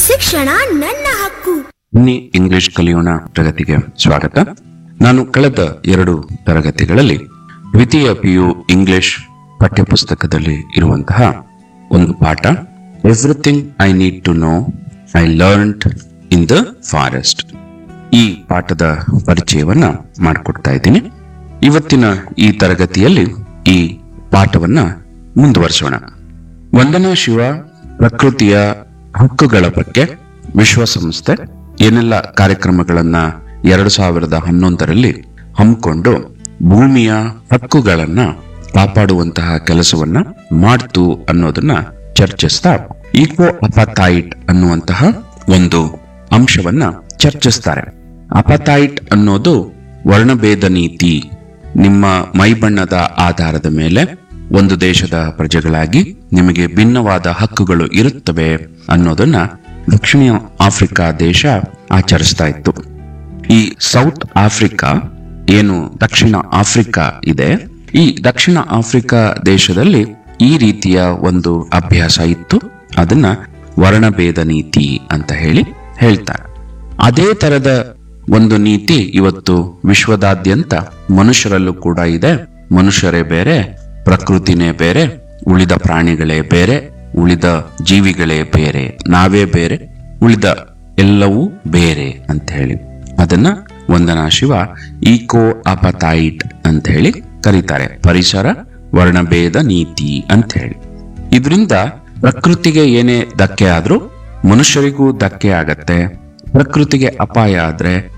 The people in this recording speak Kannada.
ಶಿಕ್ಷಣ ನನ್ನ ಹಕ್ಕು ಬನ್ನಿ ಇಂಗ್ಲಿಷ್ ಕಲಿಯೋಣ ತರಗತಿಗೆ ಸ್ವಾಗತ ನಾನು ಕಳೆದ ಎರಡು ತರಗತಿಗಳಲ್ಲಿ ದ್ವಿತೀಯ ಪಿಯು ಇಂಗ್ಲಿಷ್ ಪಠ್ಯಪುಸ್ತಕದಲ್ಲಿ ಇರುವಂತಹ ಒಂದು ಪಾಠ everything I need to know I learned in the forest ಈ ಪಾಠದ ಪರಿಚಯವನ್ನ ಮಾಡಿಕೊಡ್ತಾ ಇದ್ದೀನಿ ಇವತ್ತಿನ ಈ ತರಗತಿಯಲ್ಲಿ ಈ ಪಾಠವನ್ನ ಮುಂದುವರಿಸೋಣ ವಂದನಾ ಶಿವ ಪ್ರಕೃತಿಯ ಹಕ್ಕುಗಳ ಬಗ್ಗೆ ವಿಶ್ವಸಂಸ್ಥೆ ಏನೆಲ್ಲ ಕಾರ್ಯಕ್ರಮಗಳನ್ನ ಎರಡು ಸಾವಿರದ ಹನ್ನೊಂದರಲ್ಲಿ ಹಮ್ಮಿಕೊಂಡು ಭೂಮಿಯ ಹಕ್ಕುಗಳನ್ನ ಕಾಪಾಡುವಂತಹ ಕೆಲಸವನ್ನ ಮಾಡ್ತು ಅನ್ನೋದನ್ನ ಚರ್ಚಿಸ್ತಾ ಈಕೋ ಅಪಥೈಟ್ ಅನ್ನುವಂತಹ ಒಂದು ಅಂಶವನ್ನ ಚರ್ಚಿಸ್ತಾರೆ ಅಪಥೈಟ್ ಅನ್ನೋದು ವರ್ಣಭೇದ ನೀತಿ ನಿಮ್ಮ ಮೈಬಣ್ಣದ ಆಧಾರದ ಮೇಲೆ ಒಂದು ದೇಶದ ಪ್ರಜೆಗಳಾಗಿ ನಿಮಗೆ ಭಿನ್ನವಾದ ಹಕ್ಕುಗಳು ಇರುತ್ತವೆ ಅನ್ನೋದನ್ನ ದಕ್ಷಿಣ ಆಫ್ರಿಕಾ ದೇಶ ಆಚರಿಸ್ತಾ ಇತ್ತು ಈ ಸೌತ್ ಆಫ್ರಿಕಾ ಏನು ದಕ್ಷಿಣ ಆಫ್ರಿಕಾ ಇದೆ ಈ ದಕ್ಷಿಣ ಆಫ್ರಿಕಾ ದೇಶದಲ್ಲಿ ಈ ರೀತಿಯ ಒಂದು ಅಭ್ಯಾಸ ಇತ್ತು ಅದನ್ನ ವರ್ಣಭೇದ ನೀತಿ ಅಂತ ಹೇಳಿ ಹೇಳ್ತಾರೆ ಅದೇ ತರದ ಒಂದು ನೀತಿ ಇವತ್ತು ವಿಶ್ವದಾದ್ಯಂತ ಮನುಷ್ಯರಲ್ಲೂ ಕೂಡ ಇದೆ ಮನುಷ್ಯರೇ ಬೇರೆ ಪ್ರಕೃತಿನೇ ಬೇರೆ ಉಳಿದ ಪ್ರಾಣಿಗಳೇ ಬೇರೆ ಉಳಿದ ಜೀವಿಗಳೇ ಬೇರೆ ನಾವೇ ಬೇರೆ ಉಳಿದ ಎಲ್ಲವೂ ಬೇರೆ ಅಂತ ಹೇಳಿ ಅದನ್ನ ವಂದನಾ ಶಿವ ಈಕೋ ಅಪಥೈಟ್ ಅಂತ ಹೇಳಿ ಕರೀತಾರೆ ಪರಿಸರ ವರ್ಣಭೇದ ನೀತಿ ಅಂತ ಹೇಳಿ ಇದರಿಂದ ಪ್ರಕೃತಿಗೆ ಏನೇ ಧಕ್ಕೆ ಆದ್ರೂ ಮನುಷ್ಯರಿಗೂ ಧಕ್ಕೆ ಆಗತ್ತೆ ಪ್ರಕೃತಿಗೆ ಅಪಾಯ ಆದ್ರೆ